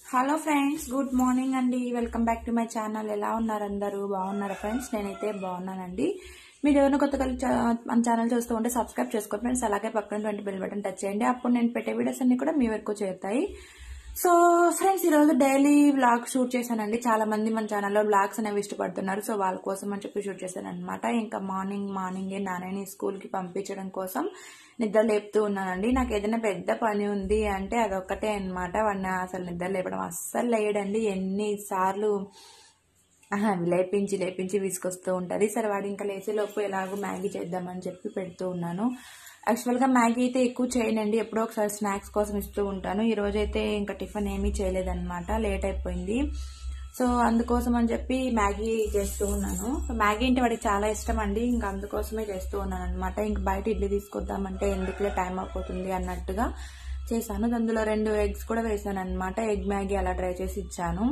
hello friends good morning అండి welcome back to my channel ఎలా ఉన్నారు అందరూ బాగున్నారా ఫ్రెండ్స్ నేనైతే బాగున్నానండి మీరు ఎవరైనా కొత్తగా చా- మన ఛానల్ చూస్తూ ఉంటే సబ్స్క్రైబ్ చేసుకోండి ఫ్రెండ్స్ అలాగే పక్కన ట్వంటీ బెల్ బటన్ టచ్ చేయండి అప్పుడు నేను పెట్టే వీడియోస్ అన్ని కూడా మీ వరకు చేరుతాయి సో ఫ్రెండ్స్ ఈరోజు డైలీ వ్లాగ్ షూట్ చేశానండి చాలా మంది మన ఛానల్లో వ్లాగ్స్ అనేవి ఇష్టపడుతున్నారు సో వాళ్ళ కోసం అని చెప్పి షూట్ చేశాను అనమాట ఇంకా మార్నింగ్ మార్నింగే నాన్నని స్కూల్కి పంపించడం కోసం నిద్ర లేపుతూ ఉన్నానండి నాకు ఏదైనా పెద్ద పని ఉంది అంటే అదొక్కటే అనమాట వాడిని అసలు నిద్ర లేపడం అస్సలు లేయడండి ఎన్నిసార్లు ఆహా, లేపించి లేపించి విసుకొస్తూ ఉంటుంది సరే వాడు ఇంకా లేచేలోపు ఎలాగో మ్యాగీ చేద్దామని చెప్పి పెడుతూ ఉన్నాను యాక్చువల్గా మ్యాగీ అయితే ఎక్కువ చేయనండి ఎప్పుడో ఒకసారి స్నాక్స్ కోసం ఇస్తూ ఉంటాను ఈ రోజు అయితే ఇంకా టిఫిన్ ఏమీ చేయలేదన్నమాట లేట్ అయిపోయింది సో అందుకోసం అని చెప్పి మ్యాగీ చేస్తూ ఉన్నాను సో మ్యాగీ అంటే వాడికి చాలా ఇష్టం అండి ఇంకా అందుకోసమే చేస్తూ ఉన్నాను అనమాట ఇంక బయట ఇడ్లీ తీసుకొద్దామంటే ఎందుకులే టైం అయిపోతుంది అన్నట్టుగా చేశాను అందులో రెండు ఎగ్స్ కూడా వేసాను అనమాట ఎగ్ మ్యాగీ అలా ట్రై చేసి ఇచ్చాను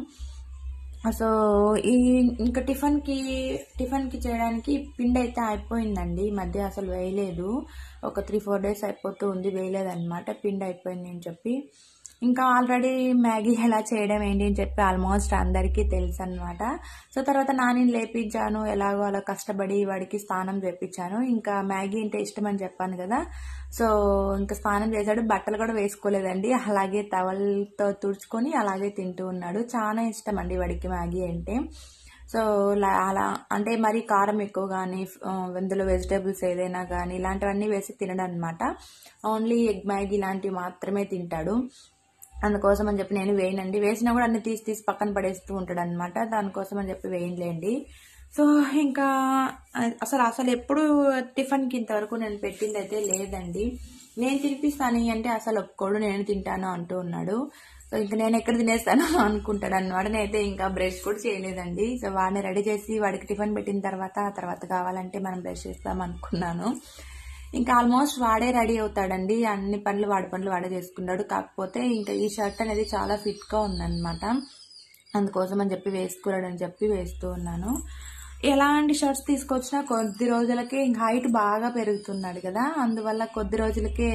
సో ఈ ఇంకా టిఫిన్ కి టిఫిన్ కి చేయడానికి పిండి అయితే అయిపోయిందండి ఈ మధ్య అసలు వేయలేదు ఒక త్రీ ఫోర్ డేస్ అయిపోతూ ఉంది వేయలేదన్నమాట పిండి అయిపోయింది అని చెప్పి ఇంకా ఆల్రెడీ మ్యాగీ ఎలా చేయడం ఏంటి అని చెప్పి ఆల్మోస్ట్ అందరికీ తెలుసు అనమాట సో తర్వాత నాని లేపించాను ఎలాగో అలా కష్టపడి వాడికి స్నానం చేపించాను ఇంకా మ్యాగీ అంటే ఇష్టం అని చెప్పాను కదా సో ఇంకా స్నానం చేశాడు బట్టలు కూడా వేసుకోలేదండి అలాగే టవల్తో తుడుచుకొని అలాగే తింటూ ఉన్నాడు చాలా ఇష్టం అండి వాడికి మ్యాగీ అంటే సో లా- అలా అంటే మరి కారం ఎక్కువ కానీ అందులో వెజిటేబుల్స్ ఏదైనా కానీ ఇలాంటివన్నీ వేసి తినడం అనమాట ఓన్లీ ఎగ్ మ్యాగీ ఇలాంటివి మాత్రమే తింటాడు అందుకోసం అని చెప్పి నేను వేయనండి వేసినా కూడా అన్ని తీసి తీసి పక్కన పడేస్తూ ఉంటాడు అనమాట దానికోసం అని చెప్పి వేయలేండి సో ఇంకా అసలు అసలు ఎప్పుడు టిఫిన్కి ఇంతవరకు నేను పెట్టింది అయితే లేదండి నేను తినిపిస్తాను అంటే అసలు ఒప్పుకోడు నేను తింటాను అంటూ ఉన్నాడు సో ఇంకా నేను ఎక్కడ తినేస్తాను అనుకుంటాడు అనమాట నేనైతే ఇంకా బ్రష్ కూడా చేయలేదండి సో వాడిని రెడీ చేసి వాడికి టిఫిన్ పెట్టిన తర్వాత ఆ తర్వాత కావాలంటే మనం బ్రష్ చేస్తాం అనుకున్నాను ఇంకా ఆల్మోస్ట్ వాడే రెడీ అవుతాడండి అన్ని పనులు వాడి పనులు వాడే చేసుకున్నాడు కాకపోతే ఇంకా ఈ షర్ట్ అనేది చాలా ఫిట్ గా ఉందన్నమాట అందుకోసం అని చెప్పి వేసుకోరాడు అని చెప్పి వేస్తూ ఉన్నాను ఎలాంటి షర్ట్స్ తీసుకొచ్చినా కొద్ది రోజులకే ఇంకా హైట్ బాగా పెరుగుతున్నాడు కదా అందువల్ల కొద్ది రోజులకే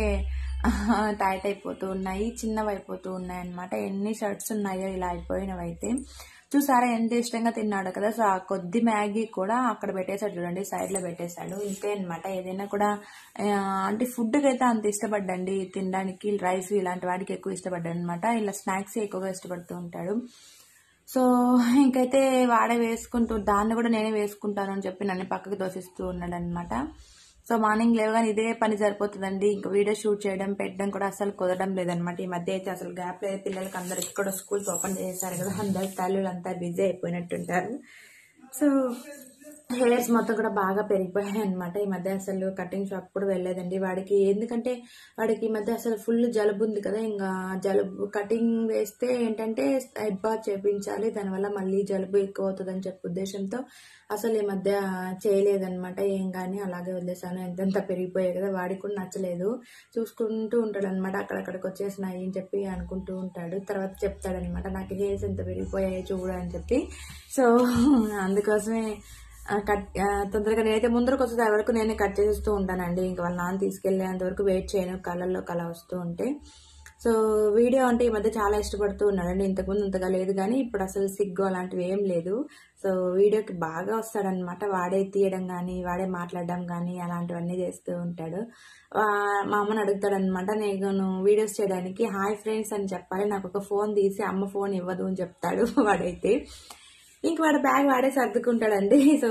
టైట్ అయిపోతూ ఉన్నాయి చిన్నవి అయిపోతూ ఉన్నాయి అనమాట ఎన్ని షర్ట్స్ ఉన్నాయో ఇలా అయిపోయినవి అయితే చూసారా ఎంత ఇష్టంగా తిన్నాడు కదా సో ఆ కొద్ది మ్యాగీ కూడా అక్కడ పెట్టేశాడు చూడండి సైడ్ లో పెట్టేశాడు ఇంతే అనమాట ఏదైనా కూడా ఆ, అంటే ఫుడ్ అయితే అంత ఇష్టపడ్డండి తినడానికి రైస్ ఇలాంటి వాటికి ఎక్కువ ఇష్టపడ్డాడు అనమాట ఇలా స్నాక్స్ ఎక్కువగా ఇష్టపడుతూ ఉంటాడు సో ఇంకైతే వాడే వేసుకుంటూ దాన్ని కూడా నేనే వేసుకుంటాను అని చెప్పి నన్ను పక్కకు దోసిస్తూ ఉన్నాడు అనమాట సో మార్నింగ్ లేవగానే ఇదే పని సరిపోతుందండి ఇంకా వీడియో షూట్ చేయడం పెట్టడం కూడా అసలు కుదరడం లేదనమాట ఈ మధ్య అయితే అసలు గ్యాప్ లేదు పిల్లలకి అందరికి కూడా స్కూల్స్ ఓపెన్ చేశారు కదా అందరు తల్లులు అంతా బిజీ అయిపోయినట్టుంటారు సో హెయిర్స్ మొత్తం కూడా బాగా పెరిగిపోయాయి అనమాట ఈ మధ్య అసలు కటింగ్ షాప్ కూడా వెళ్ళలేదండి వాడికి ఎందుకంటే వాడికి ఈ మధ్య అసలు ఫుల్ జలుబు ఉంది కదా ఇంకా జలుబు కటింగ్ వేస్తే ఏంటంటే హెడ్ బాత్ చేపించాలి దానివల్ల మళ్ళీ జలుబు ఎక్కువ అవుతుందని చెప్పే ఉద్దేశంతో అసలు ఈ మధ్య చేయలేదన్నమాట ఏం కానీ అలాగే వదిలేసాను ఎంతెంత పెరిగిపోయాయి కదా వాడికి కూడా నచ్చలేదు చూసుకుంటూ ఉంటాడు అనమాట అక్కడక్కడికి వచ్చేసినాయి అని చెప్పి అనుకుంటూ ఉంటాడు తర్వాత చెప్తాడనమాట నాకు హెయిర్స్ ఎంత పెరిగిపోయాయో చూడు అని చెప్పి సో అందుకోసమే ఆ, కట్ ఆ, తొందరగా నేనైతే ముందరకు వచ్చే వరకు నేనే కట్ చేస్తూ ఉంటానండి ఇంకా వాళ్ళ నాన్న తీసుకెళ్లేంత వరకు వెయిట్ చేయను కళ్ళల్లో కళ వస్తూ ఉంటే సో వీడియో అంటే ఈ మధ్య చాలా ఇష్టపడుతూ ఉన్నాడండి ఇంతకుముందు అంతగా లేదు కానీ ఇప్పుడు అసలు సిగ్గు అలాంటివి ఏం లేదు సో వీడియోకి బాగా వస్తాడనమాట వాడే తీయడం కానీ వాడే మాట్లాడడం కానీ అలాంటివన్నీ చేస్తూ ఉంటాడు ఆ, మా అమ్మని అడుగుతాడనమాట నేను వీడియోస్ చేయడానికి హాయ్ ఫ్రెండ్స్ అని చెప్పాలి నాకు ఒక ఫోన్ తీసి అమ్మ ఫోన్ ఇవ్వదు అని చెప్తాడు వాడైతే ఇంక వాడు బ్యాగ్ వాడే సర్దుకుంటాడండి సో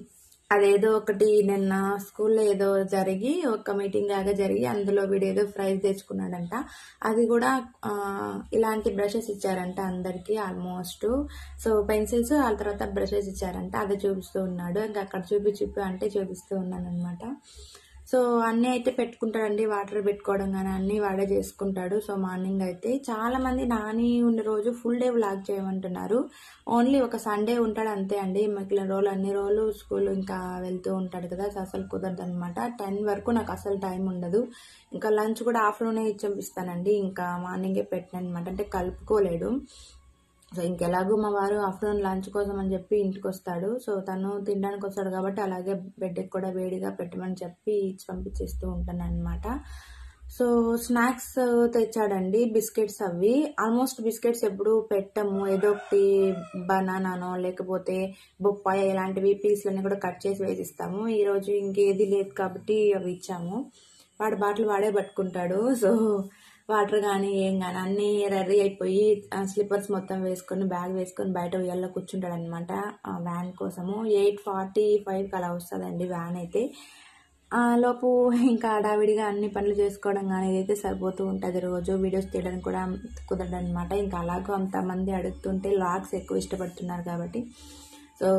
అదేదో ఒకటి నిన్న స్కూల్లో ఏదో జరిగి ఒక మీటింగ్ లాగా జరిగి అందులో వీడు ఏదో ప్రైజ్ తెచ్చుకున్నాడంట అది కూడా ఆ, ఇలాంటి బ్రషెస్ ఇచ్చారంట అందరికి ఆల్మోస్ట్ సో పెన్సిల్స్ ఆ తర్వాత బ్రషెస్ ఇచ్చారంట అది చూపిస్తూ ఉన్నాడు ఇంకా అక్కడ చూపి చూపి అంటే చూపిస్తూ ఉన్నాను అనమాట సో అన్నీ అయితే పెట్టుకుంటాడండి వాటర్ పెట్టుకోవడం కానీ అన్నీ వాడే చేసుకుంటాడు సో మార్నింగ్ అయితే చాలా మంది నాని ఉన్న రోజు ఫుల్ డే వ్లాగ్ చేయమంటున్నారు ఓన్లీ ఒక సండే ఉంటాడు అంతే అండి మిగిలిన రోజులు అన్ని రోజులు స్కూల్ ఇంకా వెళ్తూ ఉంటాడు కదా సో అసలు కుదరదు అనమాట టెన్ వరకు నాకు అసలు టైం ఉండదు ఇంకా లంచ్ కూడా ఆఫ్టర్నూనే ఇచ్చి పంపిస్తానండి ఇంకా మార్నింగే పెట్టిన అనమాట అంటే కలుపుకోలేడు సో ఇంకెలాగో మా వారు ఆఫ్టర్నూన్ లంచ్ కోసం అని చెప్పి ఇంటికి వస్తాడు సో తను తినడానికి వస్తాడు కాబట్టి అలాగే బెడ్కి కూడా వేడిగా పెట్టమని చెప్పి ఇచ్చి పంపించేస్తూ ఉంటాను అనమాట సో స్నాక్స్ తెచ్చాడండి బిస్కెట్స్ అవి ఆల్మోస్ట్ బిస్కెట్స్ ఎప్పుడు పెట్టము ఏదో ఒకటి బనానానో లేకపోతే బొప్పాయి ఇలాంటివి పీస్లన్నీ కూడా కట్ చేసి వేసిస్తాము ఈరోజు ఇంకేది లేదు కాబట్టి అవి ఇచ్చాము వాడి బాటిల్ వాడే పట్టుకుంటాడు సో వాటర్ కానీ ఏం కానీ అన్నీ రెడీ అయిపోయి స్లిప్పర్స్ మొత్తం వేసుకొని బ్యాగ్ వేసుకొని బయట ఉయ్యాల్లో కూర్చుంటాడు అనమాట వ్యాన్ కోసము ఎయిట్ ఫార్టీ ఫైవ్కి అలా వస్తుందండి వ్యాన్ అయితే ఆ లోపు ఇంకా హడావిడిగా అన్ని పనులు చేసుకోవడం కానీ ఇదైతే సరిపోతూ ఉంటుంది రోజు వీడియోస్ తీయడానికి కూడా కుదరదు అనమాట ఇంకా అలాగో అంతమంది అడుగుతుంటే లాగ్స్ ఎక్కువ ఇష్టపడుతున్నారు కాబట్టి సో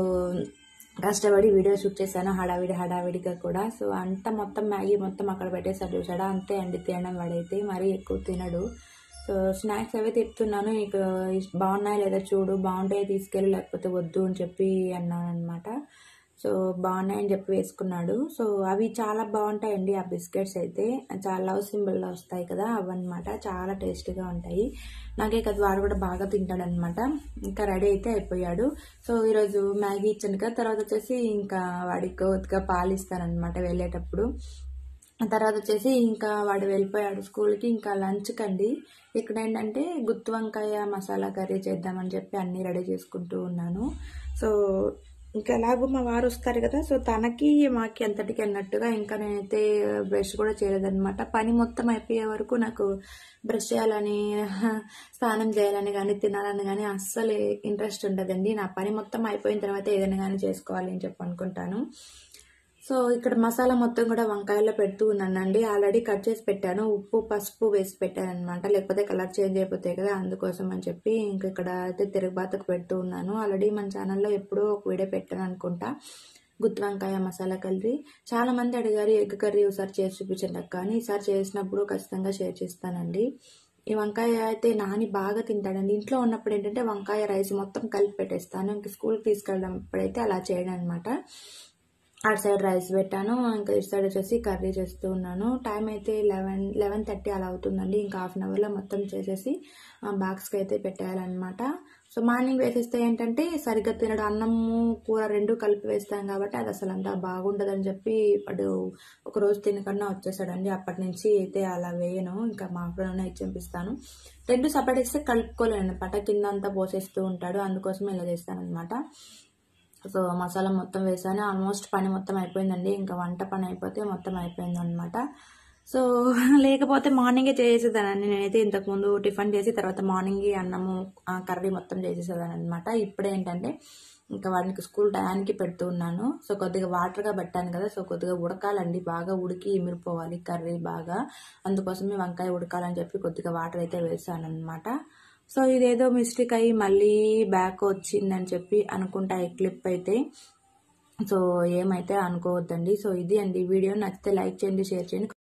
కష్టపడి వీడియో షూట్ చేశాను హడావిడి హడావిడిగా కూడా సో అంత మొత్తం మ్యాగీ మొత్తం అక్కడ పెట్టేసాడు చూసాడా అంతే అండి తినడం వాడైతే మరీ ఎక్కువ తినడు సో స్నాక్స్ అవి తిప్పుతున్నాను ఇక బాగున్నాయి లేదా చూడు బాగుంటాయి తీసుకెళ్ళి లేకపోతే వద్దు అని చెప్పి అన్నాను అనమాట సో బాగున్నాయని చెప్పి వేసుకున్నాడు సో అవి చాలా బాగుంటాయండి ఆ బిస్కెట్స్ అయితే చాలా లవ్ సింబల్లో వస్తాయి కదా అవన్నమాట చాలా టేస్టీగా ఉంటాయి నాకే కదా వాడు కూడా బాగా తింటాడు అనమాట ఇంకా రెడీ అయితే అయిపోయాడు సో ఈరోజు మ్యాగీ ఇచ్చాను కదా తర్వాత వచ్చేసి ఇంకా వాడికి కొద్దిగా పాలు ఇస్తానమాట వెళ్ళేటప్పుడు తర్వాత వచ్చేసి ఇంకా వాడు వెళ్ళిపోయాడు స్కూల్కి ఇంకా లంచ్కి అండి ఇక్కడ ఏంటంటే గుత్తి వంకాయ మసాలా కర్రీ చేద్దామని చెప్పి అన్నీ రెడీ చేసుకుంటూ ఉన్నాను సో ఇంకా ఎలాగో మా వారు వస్తారు కదా సో తనకి మాకి అంతటికి అన్నట్టుగా ఇంకా నేనైతే బ్రష్ కూడా చేయలేదన్నమాట పని మొత్తం అయిపోయే వరకు నాకు బ్రష్ చేయాలని స్నానం చేయాలని కానీ తినాలని కానీ అస్సలు ఇంట్రెస్ట్ ఉండదండి నా పని మొత్తం అయిపోయిన తర్వాత ఏదైనా కానీ చేసుకోవాలి అని చెప్పి అనుకుంటాను సో ఇక్కడ మసాలా మొత్తం కూడా వంకాయలో పెడుతూ ఉన్నానండి ఆల్రెడీ కట్ చేసి పెట్టాను ఉప్పు పసుపు వేసి పెట్టాను అనమాట లేకపోతే కలర్ చేంజ్ అయిపోతాయి కదా అందుకోసం అని చెప్పి ఇంక ఇక్కడ అయితే తిరుగుబాతకు పెడుతూ ఉన్నాను ఆల్రెడీ మన ఛానల్లో ఎప్పుడో ఒక వీడియో పెట్టాను అనుకుంటా గుత్తి వంకాయ మసాలా కర్రీ చాలా మంది అడిగారు ఎగ్ కర్రీ ఒకసారి చేసి చూపించండి కానీ ఈసారి చేసినప్పుడు ఖచ్చితంగా షేర్ చేస్తానండి ఈ వంకాయ అయితే నాని బాగా తింటాడండి ఇంట్లో ఉన్నప్పుడు ఏంటంటే వంకాయ రైస్ మొత్తం కలిపి పెట్టేస్తాను ఇంక స్కూల్కి తీసుకెళ్ళినప్పుడైతే అలా చేయడం అనమాట అటు సైడ్ రైస్ పెట్టాను ఇంకా ఇటు సైడ్ వచ్చేసి కర్రీ చేస్తూ ఉన్నాను టైం అయితే లెవెన్ లెవెన్ థర్టీ అలా అవుతుందండి ఇంకా హాఫ్ అన్ అవర్లో మొత్తం చేసేసి బాక్స్కి అయితే పెట్టేయాలన్నమాట సో మార్నింగ్ వేసేస్తే ఏంటంటే సరిగ్గా తినడం అన్నము కూర రెండు కలిపి వేస్తాం కాబట్టి అది అసలు అంతా బాగుండదని చెప్పి వాడు ఒక రోజు తినకుండా వచ్చేసాడండి అప్పటి నుంచి అయితే అలా వేయను ఇంకా మా ఫ్రెండ్ ఇచ్చి పంపిస్తాను రెండు సపరేట్ ఇస్తే కలుపుకోలేను అనమాట కింద అంతా పోసేస్తూ ఉంటాడు అందుకోసం ఇలా చేస్తాను అనమాట సో మసాలా మొత్తం వేసాను ఆల్మోస్ట్ పని మొత్తం అయిపోయిందండి ఇంకా వంట పని అయిపోతే మొత్తం అయిపోయింది అనమాట సో లేకపోతే మార్నింగే చేసేదానండి నేనైతే ఇంతకుముందు టిఫిన్ చేసి తర్వాత మార్నింగ్ అన్నము కర్రీ మొత్తం చేసేసేదాన్ని అనమాట ఇప్పుడు ఏంటంటే ఇంకా వాడికి స్కూల్ టయానికి పెడుతూ ఉన్నాను సో కొద్దిగా వాటర్గా పెట్టాను కదా సో కొద్దిగా ఉడకాలండి బాగా ఉడికి ఇమిరిపోవాలి కర్రీ బాగా అందుకోసమే వంకాయ ఉడకాలని చెప్పి కొద్దిగా వాటర్ అయితే వేసాను అనమాట సో ఇదేదో మిస్టేక్ అయ్యి మళ్ళీ బ్యాక్ వచ్చిందని చెప్పి అనుకుంటా ఈ క్లిప్ అయితే సో ఏమైతే అనుకోవద్దండి సో ఇది అండి వీడియో నచ్చితే లైక్ చేయండి షేర్ చేయండి